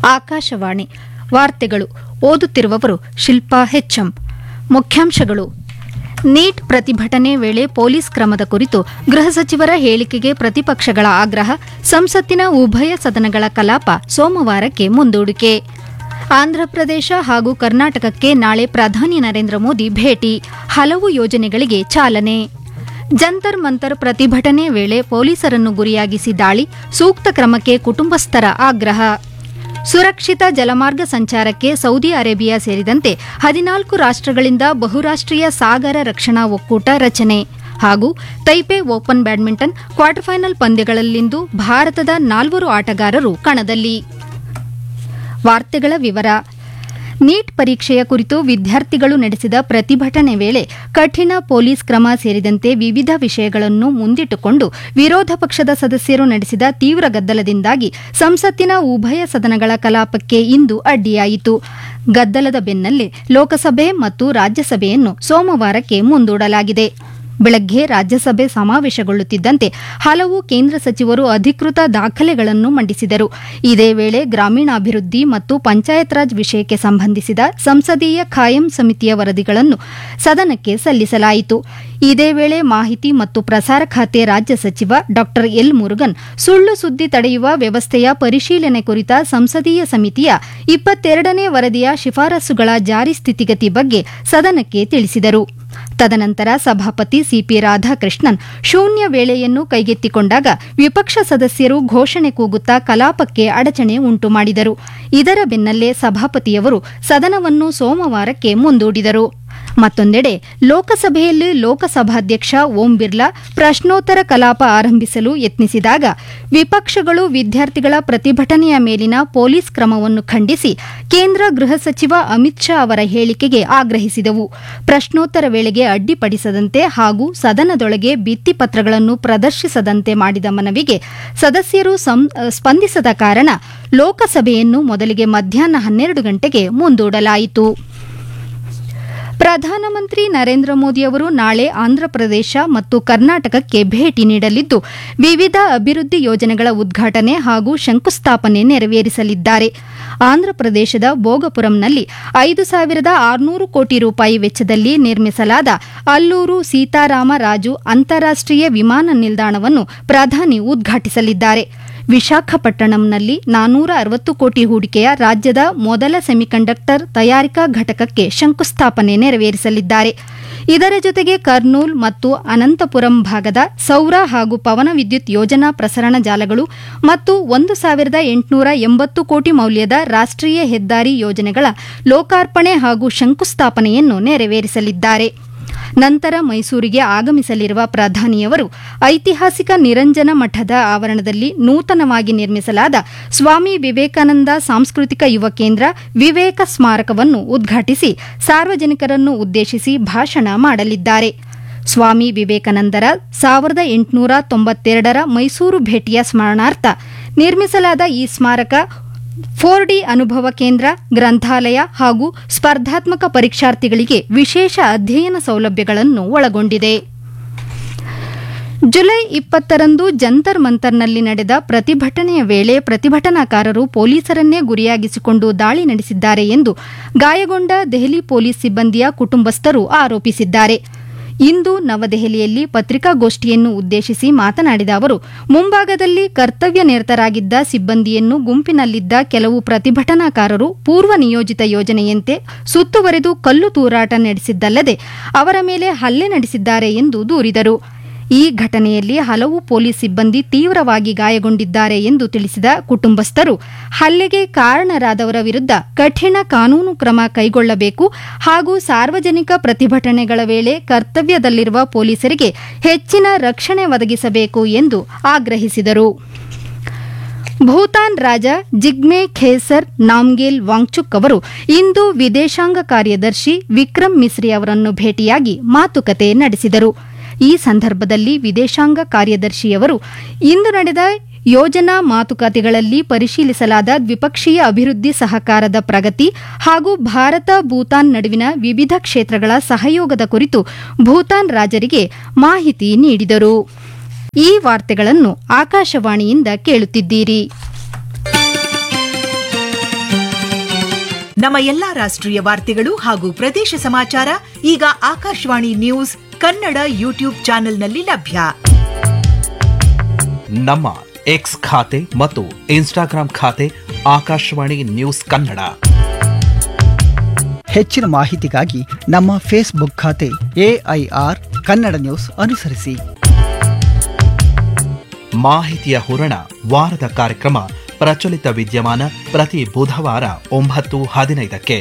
ಆಕಾಶವಾಣಿ ವಾರ್ತೆಗಳು ಓದುತ್ತಿರುವವರು ಶಿಲ್ಪಾ ಹೆಚ್ಎಂ ಮುಖ್ಯಾಂಶಗಳು ನೀಟ್ ಪ್ರತಿಭಟನೆ ವೇಳೆ ಪೊಲೀಸ್ ಕ್ರಮದ ಕುರಿತು ಗೃಹ ಸಚಿವರ ಹೇಳಿಕೆಗೆ ಪ್ರತಿಪಕ್ಷಗಳ ಆಗ್ರಹ ಸಂಸತ್ತಿನ ಉಭಯ ಸದನಗಳ ಕಲಾಪ ಸೋಮವಾರಕ್ಕೆ ಮುಂದೂಡಿಕೆ ಆಂಧ್ರಪ್ರದೇಶ ಹಾಗೂ ಕರ್ನಾಟಕಕ್ಕೆ ನಾಳೆ ಪ್ರಧಾನಿ ನರೇಂದ್ರ ಮೋದಿ ಭೇಟಿ ಹಲವು ಯೋಜನೆಗಳಿಗೆ ಚಾಲನೆ ಜಂತರ್ ಮಂತರ್ ಪ್ರತಿಭಟನೆ ವೇಳೆ ಪೊಲೀಸರನ್ನು ಗುರಿಯಾಗಿಸಿ ದಾಳಿ ಸೂಕ್ತ ಕ್ರಮಕ್ಕೆ ಕುಟುಂಬಸ್ಥರ ಆಗ್ರಹ ಸುರಕ್ಷಿತ ಜಲಮಾರ್ಗ ಸಂಚಾರಕ್ಕೆ ಸೌದಿ ಅರೇಬಿಯಾ ಸೇರಿದಂತೆ ಹದಿನಾಲ್ಕು ರಾಷ್ಟ್ರಗಳಿಂದ ಬಹುರಾಷ್ಟ್ರೀಯ ಸಾಗರ ರಕ್ಷಣಾ ಒಕ್ಕೂಟ ರಚನೆ ಹಾಗೂ Taipei open badminton quarter final ಪಂದ್ಯಗಳಲ್ಲಿಂದು ಭಾರತದ ನಾಲ್ವರು ಆಟಗಾರರು ಕಣದಲ್ಲಿ ವಾರ್ತೆಗಳ ವಿವರ ನೀಟ್ ಪರೀಕ್ಷೆಯ ಕುರಿತು ವಿದ್ಯಾರ್ಥಿಗಳು ನಡೆಸಿದ ಪ್ರತಿಭಟನೆ ವೇಳೆ ಕಠಿಣ ಪೊಲೀಸ್ ಕ್ರಮ ಸೇರಿದಂತೆ ವಿವಿಧ ವಿಷಯಗಳನ್ನು ಮುಂದಿಟ್ಟುಕೊಂಡು ವಿರೋಧ ಪಕ್ಷದ ಸದಸ್ಯರು ನಡೆಸಿದ ತೀವ್ರ ಗದ್ದಲದಿಂದಾಗಿ ಸಂಸತ್ತಿನ ಉಭಯ ಸದನಗಳ ಕಲಾಪಕ್ಕೆ ಇಂದು ಅಡ್ಡಿಯಾಯಿತು ಗದ್ದಲದ ಬೆನ್ನಲ್ಲೇ ಲೋಕಸಭೆ ಮತ್ತು ರಾಜ್ಯಸಭೆಯನ್ನು ಸೋಮವಾರಕ್ಕೆ ಮುಂದೂಡಲಾಗಿದೆ ಬೆಳಗ್ಗೆ ರಾಜ್ಯಸಭೆ ಸಮಾವೇಶಗೊಳ್ಳುತ್ತಿದ್ದಂತೆ ಹಲವು ಕೇಂದ್ರ ಸಚಿವರು ಅಧಿಕೃತ ದಾಖಲೆಗಳನ್ನು ಮಂಡಿಸಿದರು ಇದೇ ವೇಳೆ ಗ್ರಾಮೀಣಾಭಿವೃದ್ಧಿ ಮತ್ತು ಪಂಚಾಯತ್ ರಾಜ್ ವಿಷಯಕ್ಕೆ ಸಂಬಂಧಿಸಿದ ಸಂಸದೀಯ ಖಾಯಂ ಸಮಿತಿಯ ವರದಿಗಳನ್ನು ಸದನಕ್ಕೆ ಸಲ್ಲಿಸಲಾಯಿತು ಇದೇ ವೇಳೆ ಮಾಹಿತಿ ಮತ್ತು ಪ್ರಸಾರ ಖಾತೆ ರಾಜ್ಯ ಸಚಿವ ಡಾ ಎಲ್ ಮುರುಗನ್ ಸುಳ್ಳು ಸುದ್ದಿ ತಡೆಯುವ ವ್ಯವಸ್ಥೆಯ ಪರಿಶೀಲನೆ ಕುರಿತ ಸಂಸದೀಯ ಸಮಿತಿಯ ಇಪ್ಪತ್ತೆರಡನೇ ವರದಿಯ ಶಿಫಾರಸುಗಳ ಜಾರಿ ಸ್ಥಿತಿಗತಿ ಬಗ್ಗೆ ಸದನಕ್ಕೆ ತಿಳಿಸಿದರು ತದನಂತರ ಸಭಾಪತಿ ಸಿಪಿ ರಾಧಾಕೃಷ್ಣನ್ ಶೂನ್ಯ ವೇಳೆಯನ್ನು ಕೈಗೆತ್ತಿಕೊಂಡಾಗ ವಿಪಕ್ಷ ಸದಸ್ಯರು ಘೋಷಣೆ ಕೂಗುತ್ತಾ ಕಲಾಪಕ್ಕೆ ಅಡಚಣೆ ಉಂಟು ಮಾಡಿದರು ಇದರ ಬೆನ್ನಲ್ಲೇ ಸಭಾಪತಿಯವರು ಸದನವನ್ನು ಸೋಮವಾರಕ್ಕೆ ಮುಂದೂಡಿದರು ಮತ್ತೊಂದೆಡೆ ಲೋಕಸಭೆಯಲ್ಲಿ ಲೋಕಸಭಾಧ್ಯಕ್ಷ ಓಂ ಬಿರ್ಲಾ ಪ್ರಶ್ನೋತ್ತರ ಕಲಾಪ ಆರಂಭಿಸಲು ಯತ್ನಿಸಿದಾಗ ವಿಪಕ್ಷಗಳು ವಿದ್ಯಾರ್ಥಿಗಳ ಪ್ರತಿಭಟನೆಯ ಮೇಲಿನ ಪೊಲೀಸ್ ಕ್ರಮವನ್ನು ಖಂಡಿಸಿ ಕೇಂದ್ರ ಗೃಹ ಸಚಿವ ಅಮಿತ್ ಶಾ ಅವರ ಹೇಳಿಕೆಗೆ ಆಗ್ರಹಿಸಿದವು ಪ್ರಶ್ನೋತ್ತರ ವೇಳೆಗೆ ಅಡ್ಡಿಪಡಿಸದಂತೆ ಹಾಗೂ ಸದನದೊಳಗೆ ಭಿತ್ತಿಪತ್ರಗಳನ್ನು ಪ್ರದರ್ಶಿಸದಂತೆ ಮಾಡಿದ ಮನವಿಗೆ ಸದಸ್ಯರು ಸ್ಪಂದಿಸದ ಕಾರಣ ಲೋಕಸಭೆಯನ್ನು ಮೊದಲಿಗೆ ಮಧ್ಯಾಹ್ನ ಹನ್ನೆರಡು ಗಂಟೆಗೆ ಮುಂದೂಡಲಾಯಿತು ಪ್ರಧಾನಮಂತ್ರಿ ನರೇಂದ್ರ ಮೋದಿ ಅವರು ನಾಳೆ ಆಂಧ್ರಪ್ರದೇಶ ಮತ್ತು ಕರ್ನಾಟಕಕ್ಕೆ ಭೇಟಿ ನೀಡಲಿದ್ದು ವಿವಿಧ ಅಭಿವೃದ್ಧಿ ಯೋಜನೆಗಳ ಉದ್ಘಾಟನೆ ಹಾಗೂ ಶಂಕುಸ್ಥಾಪನೆ ನೆರವೇರಿಸಲಿದ್ದಾರೆ ಆಂಧ್ರಪ್ರದೇಶದ ಭೋಗಪುರಂನಲ್ಲಿ ಐದು ಸಾವಿರದ ಆರುನೂರು ಕೋಟಿ ರೂಪಾಯಿ ವೆಚ್ಚದಲ್ಲಿ ನಿರ್ಮಿಸಲಾದ ಅಲ್ಲೂರು ಸೀತಾರಾಮ ರಾಜು ಅಂತಾರಾಷ್ಟೀಯ ವಿಮಾನ ನಿಲ್ದಾಣವನ್ನು ಪ್ರಧಾನಿ ಉದ್ಘಾಟಿಸಲಿದ್ದಾರೆ ವಿಶಾಖಪಟ್ಟಣಂನಲ್ಲಿ ನಾನೂರ ಅರವತ್ತು ಕೋಟಿ ಹೂಡಿಕೆಯ ರಾಜ್ಯದ ಮೊದಲ ಸೆಮಿಕಂಡಕ್ಟರ್ ತಯಾರಿಕಾ ಘಟಕಕ್ಕೆ ಶಂಕುಸ್ಥಾಪನೆ ನೆರವೇರಿಸಲಿದ್ದಾರೆ ಇದರ ಜೊತೆಗೆ ಕರ್ನೂಲ್ ಮತ್ತು ಅನಂತಪುರಂ ಭಾಗದ ಸೌರ ಹಾಗೂ ಪವನ ವಿದ್ಯುತ್ ಯೋಜನಾ ಪ್ರಸರಣ ಜಾಲಗಳು ಮತ್ತು ಒಂದು ಸಾವಿರದ ಎಂಟುನೂರ ಎಂಬತ್ತು ಕೋಟಿ ಮೌಲ್ಯದ ರಾಷ್ಟೀಯ ಹೆದ್ದಾರಿ ಯೋಜನೆಗಳ ಲೋಕಾರ್ಪಣೆ ಹಾಗೂ ಶಂಕುಸ್ಥಾಪನೆಯನ್ನು ನೆರವೇರಿಸಲಿದ್ದಾರೆ ನಂತರ ಮೈಸೂರಿಗೆ ಆಗಮಿಸಲಿರುವ ಪ್ರಧಾನಿಯವರು ಐತಿಹಾಸಿಕ ನಿರಂಜನ ಮಠದ ಆವರಣದಲ್ಲಿ ನೂತನವಾಗಿ ನಿರ್ಮಿಸಲಾದ ಸ್ವಾಮಿ ವಿವೇಕಾನಂದ ಸಾಂಸ್ಕೃತಿಕ ಯುವ ಕೇಂದ್ರ ವಿವೇಕ ಸ್ಮಾರಕವನ್ನು ಉದ್ಘಾಟಿಸಿ ಸಾರ್ವಜನಿಕರನ್ನು ಉದ್ದೇಶಿಸಿ ಭಾಷಣ ಮಾಡಲಿದ್ದಾರೆ ಸ್ವಾಮಿ ವಿವೇಕಾನಂದರ ಸಾವಿರದ ಎಂಟುನೂರ ತೊಂಬತ್ತೆರಡರ ಮೈಸೂರು ಭೇಟಿಯ ಸ್ಮರಣಾರ್ಥ ನಿರ್ಮಿಸಲಾದ ಈ ಸ್ಮಾರಕ ಫೋರ್ ಡಿ ಅನುಭವ ಕೇಂದ್ರ ಗ್ರಂಥಾಲಯ ಹಾಗೂ ಸ್ಪರ್ಧಾತ್ಮಕ ಪರೀಕ್ಷಾರ್ಥಿಗಳಿಗೆ ವಿಶೇಷ ಅಧ್ಯಯನ ಸೌಲಭ್ಯಗಳನ್ನು ಒಳಗೊಂಡಿದೆ ಜುಲೈ ಇಪ್ಪತ್ತರಂದು ಜಂತರ್ ಮಂತರ್ನಲ್ಲಿ ನಡೆದ ಪ್ರತಿಭಟನೆಯ ವೇಳೆ ಪ್ರತಿಭಟನಾಕಾರರು ಪೊಲೀಸರನ್ನೇ ಗುರಿಯಾಗಿಸಿಕೊಂಡು ದಾಳಿ ನಡೆಸಿದ್ದಾರೆ ಎಂದು ಗಾಯಗೊಂಡ ದೆಹಲಿ ಪೊಲೀಸ್ ಸಿಬ್ಬಂದಿಯ ಕುಟುಂಬಸ್ಥರು ಆರೋಪಿಸಿದ್ದಾರೆ ಇಂದು ನವದೆಹಲಿಯಲ್ಲಿ ಪತ್ರಿಕಾಗೋಷ್ಠಿಯನ್ನು ಉದ್ದೇಶಿಸಿ ಮಾತನಾಡಿದ ಅವರು ಮುಂಭಾಗದಲ್ಲಿ ಕರ್ತವ್ಯ ನಿರತರಾಗಿದ್ದ ಸಿಬ್ಬಂದಿಯನ್ನು ಗುಂಪಿನಲ್ಲಿದ್ದ ಕೆಲವು ಪ್ರತಿಭಟನಾಕಾರರು ಪೂರ್ವ ನಿಯೋಜಿತ ಯೋಜನೆಯಂತೆ ಸುತ್ತುವರೆದು ಕಲ್ಲು ತೂರಾಟ ನಡೆಸಿದ್ದಲ್ಲದೆ ಅವರ ಮೇಲೆ ಹಲ್ಲೆ ನಡೆಸಿದ್ದಾರೆ ಎಂದು ದೂರಿದರು ಈ ಘಟನೆಯಲ್ಲಿ ಹಲವು ಪೊಲೀಸ್ ಸಿಬ್ಬಂದಿ ತೀವ್ರವಾಗಿ ಗಾಯಗೊಂಡಿದ್ದಾರೆ ಎಂದು ತಿಳಿಸಿದ ಕುಟುಂಬಸ್ಥರು ಹಲ್ಲೆಗೆ ಕಾರಣರಾದವರ ವಿರುದ್ಧ ಕಠಿಣ ಕಾನೂನು ಕ್ರಮ ಕೈಗೊಳ್ಳಬೇಕು ಹಾಗೂ ಸಾರ್ವಜನಿಕ ಪ್ರತಿಭಟನೆಗಳ ವೇಳೆ ಕರ್ತವ್ಯದಲ್ಲಿರುವ ಪೊಲೀಸರಿಗೆ ಹೆಚ್ಚಿನ ರಕ್ಷಣೆ ಒದಗಿಸಬೇಕು ಎಂದು ಆಗ್ರಹಿಸಿದರು ಭೂತಾನ್ ರಾಜ ಜಿಗ್ಮೆ ಖೇಸರ್ ನಾಮ್ಗೇಲ್ ವಾಂಗ್ಚುಕ್ ಅವರು ಇಂದು ವಿದೇಶಾಂಗ ಕಾರ್ಯದರ್ಶಿ ವಿಕ್ರಮ್ ಮಿಸ್ರಿ ಅವರನ್ನು ಭೇಟಿಯಾಗಿ ಮಾತುಕತೆ ನಡೆಸಿದರು ಈ ಸಂದರ್ಭದಲ್ಲಿ ವಿದೇಶಾಂಗ ಕಾರ್ಯದರ್ಶಿಯವರು ಇಂದು ನಡೆದ ಯೋಜನಾ ಮಾತುಕತೆಗಳಲ್ಲಿ ಪರಿಶೀಲಿಸಲಾದ ದ್ವಿಪಕ್ಷೀಯ ಅಭಿವೃದ್ಧಿ ಸಹಕಾರದ ಪ್ರಗತಿ ಹಾಗೂ ಭಾರತ ಭೂತಾನ್ ನಡುವಿನ ವಿವಿಧ ಕ್ಷೇತ್ರಗಳ ಸಹಯೋಗದ ಕುರಿತು ಭೂತಾನ್ ರಾಜರಿಗೆ ಮಾಹಿತಿ ನೀಡಿದರು ಈ ವಾರ್ತೆಗಳನ್ನು ಆಕಾಶವಾಣಿಯಿಂದ ಕೇಳುತ್ತಿದ್ದೀರಿ ನಮ್ಮ ಎಲ್ಲಾ ರಾಷ್ಟ್ರೀಯ ವಾರ್ತೆಗಳು ಹಾಗೂ ಪ್ರದೇಶ ಸಮಾಚಾರ ಈಗ ಆಕಾಶವಾಣಿ ನ್ಯೂಸ್ ಕನ್ನಡ ಯೂಟ್ಯೂಬ್ ಚಾನೆಲ್ನಲ್ಲಿ ಲಭ್ಯ ನಮ್ಮ ಎಕ್ಸ್ ಖಾತೆ ಮತ್ತು ಇನ್ಸ್ಟಾಗ್ರಾಂ ಖಾತೆ ಆಕಾಶವಾಣಿ ನ್ಯೂಸ್ ಕನ್ನಡ ಹೆಚ್ಚಿನ ಮಾಹಿತಿಗಾಗಿ ನಮ್ಮ ಫೇಸ್ಬುಕ್ ಖಾತೆ ಎಐಆರ್ ಕನ್ನಡ ನ್ಯೂಸ್ ಅನುಸರಿಸಿ ಮಾಹಿತಿಯ ಹೂರಣ ವಾರದ ಕಾರ್ಯಕ್ರಮ ಪ್ರಚಲಿತ ವಿದ್ಯಮಾನ ಪ್ರತಿ ಬುಧವಾರ ಒಂಬತ್ತು ಹದಿನೈದಕ್ಕೆ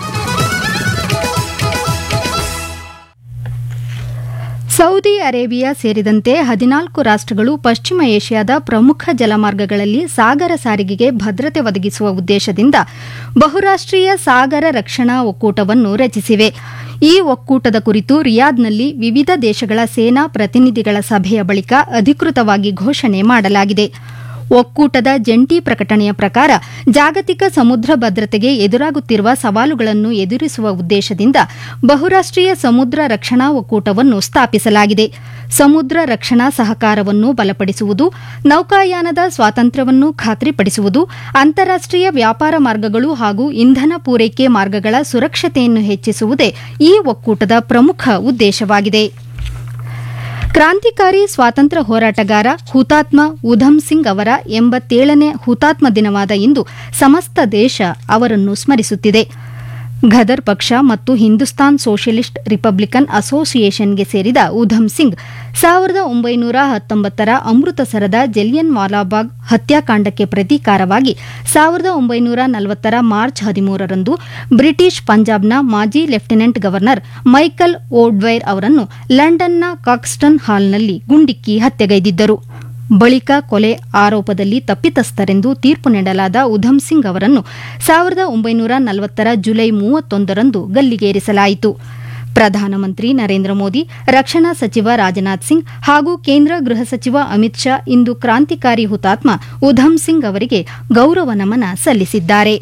ಸೌದಿ ಅರೇಬಿಯಾ ಸೇರಿದಂತೆ ಹದಿನಾಲ್ಕು ರಾಷ್ಟ್ರಗಳು ಪಶ್ಚಿಮ ಏಷ್ಯಾದ ಪ್ರಮುಖ ಜಲಮಾರ್ಗಗಳಲ್ಲಿ ಸಾಗರ ಸಾರಿಗೆಗೆ ಭದ್ರತೆ ಒದಗಿಸುವ ಉದ್ದೇಶದಿಂದ ಬಹುರಾಷ್ಟ್ರೀಯ ಸಾಗರ ರಕ್ಷಣಾ ಒಕ್ಕೂಟವನ್ನು ರಚಿಸಿವೆ ಈ ಒಕ್ಕೂಟದ ಕುರಿತು ರಿಯಾದ್ನಲ್ಲಿ ವಿವಿಧ ದೇಶಗಳ ಸೇನಾ ಪ್ರತಿನಿಧಿಗಳ ಸಭೆಯ ಬಳಿಕ ಅಧಿಕೃತವಾಗಿ ಘೋಷಣೆ ಮಾಡಲಾಗಿದೆ ಒಕ್ಕೂಟದ ಜಂಟಿ ಪ್ರಕಟಣೆಯ ಪ್ರಕಾರ ಜಾಗತಿಕ ಸಮುದ್ರ ಭದ್ರತೆಗೆ ಎದುರಾಗುತ್ತಿರುವ ಸವಾಲುಗಳನ್ನು ಎದುರಿಸುವ ಉದ್ದೇಶದಿಂದ ಬಹುರಾಷ್ಟ್ರೀಯ ಸಮುದ್ರ ರಕ್ಷಣಾ ಒಕ್ಕೂಟವನ್ನು ಸ್ಥಾಪಿಸಲಾಗಿದೆ ಸಮುದ್ರ ರಕ್ಷಣಾ ಸಹಕಾರವನ್ನು ಬಲಪಡಿಸುವುದು ನೌಕಾಯಾನದ ಸ್ವಾತಂತ್ರ್ಯವನ್ನು ಖಾತ್ರಿಪಡಿಸುವುದು ಅಂತಾರಾಷ್ಟೀಯ ವ್ಯಾಪಾರ ಮಾರ್ಗಗಳು ಹಾಗೂ ಇಂಧನ ಪೂರೈಕೆ ಮಾರ್ಗಗಳ ಸುರಕ್ಷತೆಯನ್ನು ಹೆಚ್ಚಿಸುವುದೇ ಈ ಒಕ್ಕೂಟದ ಪ್ರಮುಖ ಉದ್ದೇಶವಾಗಿದೆ ಕ್ರಾಂತಿಕಾರಿ ಸ್ವಾತಂತ್ರ್ಯ ಹೋರಾಟಗಾರ ಹುತಾತ್ಮ ಉಧಮ್ ಸಿಂಗ್ ಅವರ ಎಂಬತ್ತೇಳನೇ ಹುತಾತ್ಮ ದಿನವಾದ ಇಂದು ಸಮಸ್ತ ದೇಶ ಅವರನ್ನು ಸ್ಮರಿಸುತ್ತಿದೆ ಘದರ್ ಪಕ್ಷ ಮತ್ತು ಹಿಂದೂಸ್ತಾನ್ ಸೋಷಿಯಲಿಸ್ಟ್ ರಿಪಬ್ಲಿಕನ್ ಅಸೋಸಿಯೇಷನ್ಗೆ ಸೇರಿದ ಉಧಮ್ ಸಿಂಗ್ ಸಾವಿರದ ಒಂಬೈನೂರ ಹತ್ತೊಂಬತ್ತರ ಅಮೃತಸರದ ಜಲಿಯನ್ ವಾಲಾಬಾಗ್ ಹತ್ಯಾಕಾಂಡಕ್ಕೆ ಪ್ರತೀಕಾರವಾಗಿ ಸಾವಿರದ ಒಂಬೈನೂರ ನಲವತ್ತರ ಮಾರ್ಚ್ ಹದಿಮೂರರಂದು ಬ್ರಿಟಿಷ್ ಪಂಜಾಬ್ನ ಮಾಜಿ ಲೆಫ್ಟಿನೆಂಟ್ ಗವರ್ನರ್ ಮೈಕಲ್ ಓಡ್ವೈರ್ ಅವರನ್ನು ಲಂಡನ್ನ ಕಾಕ್ಸ್ಟನ್ ಹಾಲ್ನಲ್ಲಿ ಗುಂಡಿಕ್ಕಿ ಹತ್ಯೆಗೈದಿದ್ದರು ಬಳಿಕ ಕೊಲೆ ಆರೋಪದಲ್ಲಿ ತಪ್ಪಿತಸ್ಥರೆಂದು ತೀರ್ಪು ನೀಡಲಾದ ಉಧಮ್ ಸಿಂಗ್ ಅವರನ್ನು ಸಾವಿರದ ಒಂಬೈನೂರ ನಲವತ್ತರ ಜುಲೈ ಮೂವತ್ತೊಂದರಂದು ಗಲ್ಲಿಗೇರಿಸಲಾಯಿತು ಪ್ರಧಾನಮಂತ್ರಿ ನರೇಂದ್ರ ಮೋದಿ ರಕ್ಷಣಾ ಸಚಿವ ರಾಜನಾಥ್ ಸಿಂಗ್ ಹಾಗೂ ಕೇಂದ್ರ ಗೃಹ ಸಚಿವ ಅಮಿತ್ ಶಾ ಇಂದು ಕ್ರಾಂತಿಕಾರಿ ಹುತಾತ್ಮ ಉಧಮ್ ಸಿಂಗ್ ಅವರಿಗೆ ಗೌರವ ನಮನ ಸಲ್ಲಿಸಿದ್ದಾರೆ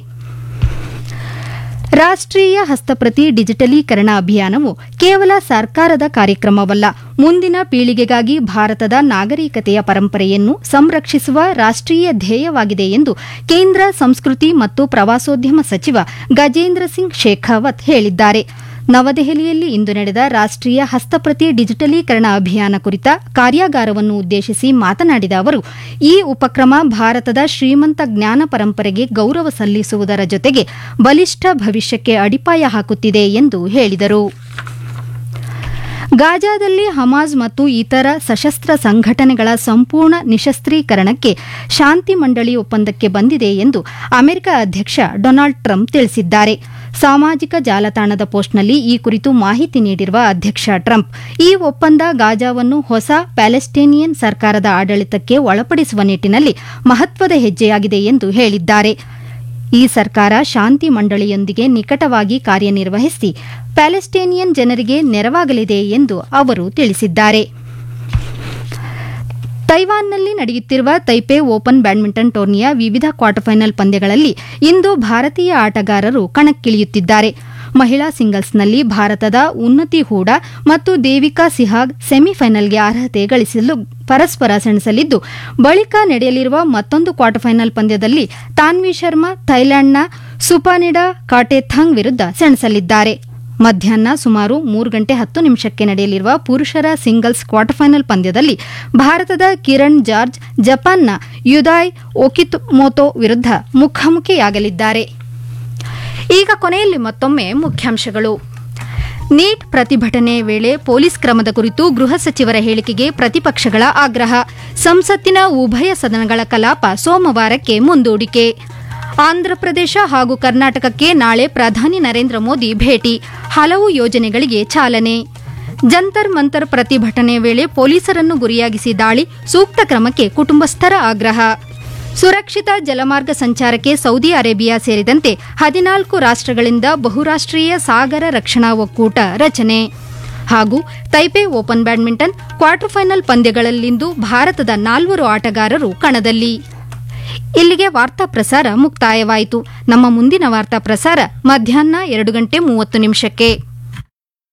ರಾಷ್ಟ್ರೀಯ ಹಸ್ತಪ್ರತಿ ಡಿಜಿಟಲೀಕರಣ ಅಭಿಯಾನವು ಕೇವಲ ಸರ್ಕಾರದ ಕಾರ್ಯಕ್ರಮವಲ್ಲ ಮುಂದಿನ ಪೀಳಿಗೆಗಾಗಿ ಭಾರತದ ನಾಗರಿಕತೆಯ ಪರಂಪರೆಯನ್ನು ಸಂರಕ್ಷಿಸುವ ರಾಷ್ಟ್ರೀಯ ಧ್ಯೇಯವಾಗಿದೆ ಎಂದು ಕೇಂದ್ರ ಸಂಸ್ಕೃತಿ ಮತ್ತು ಪ್ರವಾಸೋದ್ಯಮ ಸಚಿವ ಗಜೇಂದ್ರ ಸಿಂಗ್ ಶೇಖಾವತ್ ಹೇಳಿದ್ದಾರೆ ನವದೆಹಲಿಯಲ್ಲಿ ಇಂದು ನಡೆದ ರಾಷ್ಟ್ರೀಯ ಹಸ್ತಪ್ರತಿ ಡಿಜಿಟಲೀಕರಣ ಅಭಿಯಾನ ಕುರಿತ ಕಾರ್ಯಾಗಾರವನ್ನು ಉದ್ದೇಶಿಸಿ ಮಾತನಾಡಿದ ಅವರು ಈ ಉಪಕ್ರಮ ಭಾರತದ ಶ್ರೀಮಂತ ಜ್ಞಾನ ಪರಂಪರೆಗೆ ಗೌರವ ಸಲ್ಲಿಸುವುದರ ಜೊತೆಗೆ ಬಲಿಷ್ಠ ಭವಿಷ್ಯಕ್ಕೆ ಅಡಿಪಾಯ ಹಾಕುತ್ತಿದೆ ಎಂದು ಹೇಳಿದರು ಗಾಜಾದಲ್ಲಿ ಹಮಾಜ್ ಮತ್ತು ಇತರ ಸಶಸ್ತ್ರ ಸಂಘಟನೆಗಳ ಸಂಪೂರ್ಣ ನಿಶಸ್ತ್ರೀಕರಣಕ್ಕೆ ಶಾಂತಿ ಮಂಡಳಿ ಒಪ್ಪಂದಕ್ಕೆ ಬಂದಿದೆ ಎಂದು ಅಮೆರಿಕ ಅಧ್ಯಕ್ಷ ಡೊನಾಲ್ಡ್ ಟ್ರಂಪ್ ತಿಳಿಸಿದ್ದಾರೆ ಸಾಮಾಜಿಕ ಜಾಲತಾಣದ ಪೋಸ್ಟ್ನಲ್ಲಿ ಈ ಕುರಿತು ಮಾಹಿತಿ ನೀಡಿರುವ ಅಧ್ಯಕ್ಷ ಟ್ರಂಪ್ ಈ ಒಪ್ಪಂದ ಗಾಜಾವನ್ನು ಹೊಸ ಪ್ಯಾಲೆಸ್ಟೇನಿಯನ್ ಸರ್ಕಾರದ ಆಡಳಿತಕ್ಕೆ ಒಳಪಡಿಸುವ ನಿಟ್ಟಿನಲ್ಲಿ ಮಹತ್ವದ ಹೆಜ್ಜೆಯಾಗಿದೆ ಎಂದು ಹೇಳಿದ್ದಾರೆ ಈ ಸರ್ಕಾರ ಶಾಂತಿ ಮಂಡಳಿಯೊಂದಿಗೆ ನಿಕಟವಾಗಿ ಕಾರ್ಯನಿರ್ವಹಿಸಿ ಪ್ಯಾಲೆಸ್ಟೇನಿಯನ್ ಜನರಿಗೆ ನೆರವಾಗಲಿದೆ ಎಂದು ಅವರು ತಿಳಿಸಿದ್ದಾರೆ ತೈವಾನ್ನಲ್ಲಿ ನಡೆಯುತ್ತಿರುವ ತೈಪೆ ಓಪನ್ ಬ್ಯಾಡ್ಮಿಂಟನ್ ಟೂರ್ನಿಯ ವಿವಿಧ ಕ್ವಾರ್ಟರ್ ಫೈನಲ್ ಪಂದ್ಯಗಳಲ್ಲಿ ಇಂದು ಭಾರತೀಯ ಆಟಗಾರರು ಕಣಕ್ಕಿಳಿಯುತ್ತಿದ್ದಾರೆ ಮಹಿಳಾ ಸಿಂಗಲ್ಸ್ನಲ್ಲಿ ಭಾರತದ ಉನ್ನತಿ ಹೂಡಾ ಮತ್ತು ದೇವಿಕಾ ಸಿಹಾಗ್ ಸೆಮಿಫೈನಲ್ಗೆ ಅರ್ಹತೆ ಗಳಿಸಲು ಪರಸ್ಪರ ಸೆಣಸಲಿದ್ದು ಬಳಿಕ ನಡೆಯಲಿರುವ ಮತ್ತೊಂದು ಕ್ವಾರ್ಟರ್ ಫೈನಲ್ ಪಂದ್ಯದಲ್ಲಿ ತಾನ್ವಿ ಶರ್ಮಾ ಥೈಲ್ಯಾಂಡ್ನ ಸುಪಾನಿಡಾ ಕಾಟೆಥಾಂಗ್ ವಿರುದ್ಧ ಸೆಣಸಲಿದ್ದಾರೆ ಮಧ್ಯಾಹ್ನ ಸುಮಾರು ಮೂರು ಗಂಟೆ ಹತ್ತು ನಿಮಿಷಕ್ಕೆ ನಡೆಯಲಿರುವ ಪುರುಷರ ಸಿಂಗಲ್ಸ್ ಕ್ವಾರ್ಟರ್ ಫೈನಲ್ ಪಂದ್ಯದಲ್ಲಿ ಭಾರತದ ಕಿರಣ್ ಜಾರ್ಜ್ ಜಪಾನ್ನ ಯುದಾಯ್ ಒಕಿಮೋಟೋ ವಿರುದ್ಧ ಮುಖಾಮುಖಿಯಾಗಲಿದ್ದಾರೆ ಈಗ ಕೊನೆಯಲ್ಲಿ ಮತ್ತೊಮ್ಮೆ ಮುಖ್ಯಾಂಶಗಳು ನೀಟ್ ಪ್ರತಿಭಟನೆ ವೇಳೆ ಪೊಲೀಸ್ ಕ್ರಮದ ಕುರಿತು ಗೃಹ ಸಚಿವರ ಹೇಳಿಕೆಗೆ ಪ್ರತಿಪಕ್ಷಗಳ ಆಗ್ರಹ ಸಂಸತ್ತಿನ ಉಭಯ ಸದನಗಳ ಕಲಾಪ ಸೋಮವಾರಕ್ಕೆ ಮುಂದೂಡಿಕೆ ಆಂಧ್ರಪ್ರದೇಶ ಹಾಗೂ ಕರ್ನಾಟಕಕ್ಕೆ ನಾಳೆ ಪ್ರಧಾನಿ ನರೇಂದ್ರ ಮೋದಿ ಭೇಟಿ ಹಲವು ಯೋಜನೆಗಳಿಗೆ ಚಾಲನೆ ಜಂತರ್ ಮಂತರ್ ಪ್ರತಿಭಟನೆ ವೇಳೆ ಪೊಲೀಸರನ್ನು ಗುರಿಯಾಗಿಸಿ ದಾಳಿ ಸೂಕ್ತ ಕ್ರಮಕ್ಕೆ ಕುಟುಂಬಸ್ಥರ ಆಗ್ರಹ ಸುರಕ್ಷಿತ ಜಲಮಾರ್ಗ ಸಂಚಾರಕ್ಕೆ ಸೌದಿ ಅರೇಬಿಯಾ ಸೇರಿದಂತೆ ಹದಿನಾಲ್ಕು ರಾಷ್ಟ್ರಗಳಿಂದ ಬಹುರಾಷ್ಟ್ರೀಯ ಸಾಗರ ರಕ್ಷಣಾ ಒಕ್ಕೂಟ ರಚನೆ ಹಾಗೂ Taipei open badminton quarter final ಪಂದ್ಯಗಳಲ್ಲಿಂದು ಭಾರತದ ನಾಲ್ವರು ಆಟಗಾರರು ಕಣದಲ್ಲಿ ಇಲ್ಲಿಗೆ ವಾರ್ತಾ ಪ್ರಸಾರ ಮುಕ್ತಾಯವಾಯಿತು ನಮ್ಮ ಮುಂದಿನ ವಾರ್ತಾ ಪ್ರಸಾರ ಮಧ್ಯಾಹ್ನ ಎರಡು ಗಂಟೆ ಮೂವತ್ತು ನಿಮಿಷಕ್ಕೆ